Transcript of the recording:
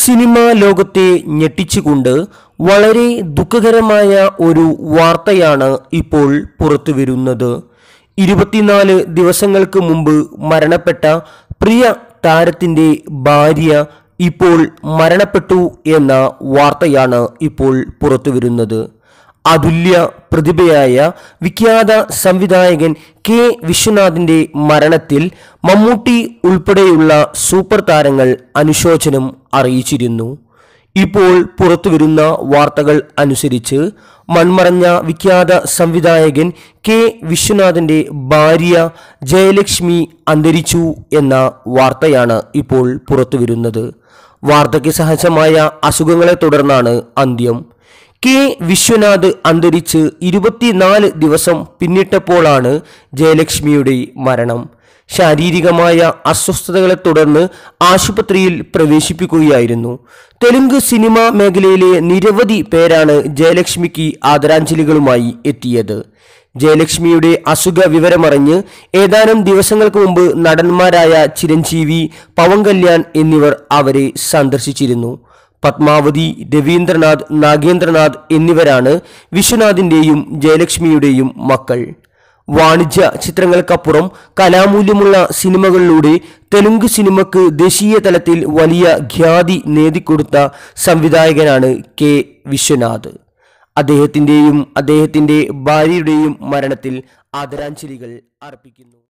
cinema ലോകത്തെ ഞെട്ടിച്ചുകൊണ്ട് വളരെ ദുഃഖകരമായ ഒരു വാർത്തയാണ് ഇപ്പോൾ പുറത്തു വരുന്നത് ഇരുപത്തിനാല് ദിവസങ്ങൾക്ക് മുമ്പ് മരണപ്പെട്ട പ്രിയ താരത്തിൻ്റെ ഭാര്യ ഇപ്പോൾ മരണപ്പെട്ടു എന്ന വാർത്തയാണ് ഇപ്പോൾ പുറത്തു വരുന്നത് അതുല്യ പ്രതിഭയായ വിഖ്യാത സംവിധായകൻ കെ വിശ്വനാഥിന്റെ മരണത്തിൽ മമ്മൂട്ടി ഉൾപ്പെടെയുള്ള സൂപ്പർ താരങ്ങൾ അനുശോചനം അറിയിച്ചിരുന്നു ഇപ്പോൾ പുറത്തുവരുന്ന വാർത്തകൾ അനുസരിച്ച് മൺമറഞ്ഞ വിഖ്യാത സംവിധായകൻ കെ വിശ്വനാഥിന്റെ ഭാര്യ ജയലക്ഷ്മി അന്തരിച്ചു എന്ന വാർത്തയാണ് ഇപ്പോൾ പുറത്തുവരുന്നത് വാർദ്ധക്യ സഹജമായ അസുഖങ്ങളെ തുടർന്നാണ് അന്ത്യം കെ വിശ്വനാഥ് അന്തരിച്ച് ഇരുപത്തിനാല് ദിവസം പിന്നിട്ടപ്പോഴാണ് ജയലക്ഷ്മിയുടെ മരണം ശാരീരികമായ അസ്വസ്ഥതകളെ തുടർന്ന് ആശുപത്രിയിൽ പ്രവേശിപ്പിക്കുകയായിരുന്നു തെലുങ്ക് സിനിമാ മേഖലയിലെ നിരവധി പേരാണ് ജയലക്ഷ്മിക്ക് ആദരാഞ്ജലികളുമായി എത്തിയത് ജയലക്ഷ്മിയുടെ അസുഖ വിവരമറിഞ്ഞ് ഏതാനും ദിവസങ്ങൾക്ക് മുമ്പ് നടന്മാരായ ചിരഞ്ജീവി പവൻ കല്യാൺ എന്നിവർ അവരെ സന്ദർശിച്ചിരുന്നു പത്മാവതി രവീന്ദ്രനാഥ് നാഗേന്ദ്രനാഥ് എന്നിവരാണ് വിശ്വനാഥിൻ്റെയും ജയലക്ഷ്മിയുടെയും മക്കൾ വാണിജ്യ ചിത്രങ്ങൾക്കപ്പുറം കലാമൂല്യമുള്ള സിനിമകളിലൂടെ തെലുങ്ക് സിനിമക്ക് ദേശീയ തലത്തിൽ വലിയ ഖ്യാതി നേടിക്കൊടുത്ത സംവിധായകനാണ് കെ വിശ്വനാഥ് അദ്ദേഹത്തിൻ്റെയും അദ്ദേഹത്തിൻ്റെ ഭാര്യയുടെയും മരണത്തിൽ ആദരാഞ്ജലികൾ അർപ്പിക്കുന്നു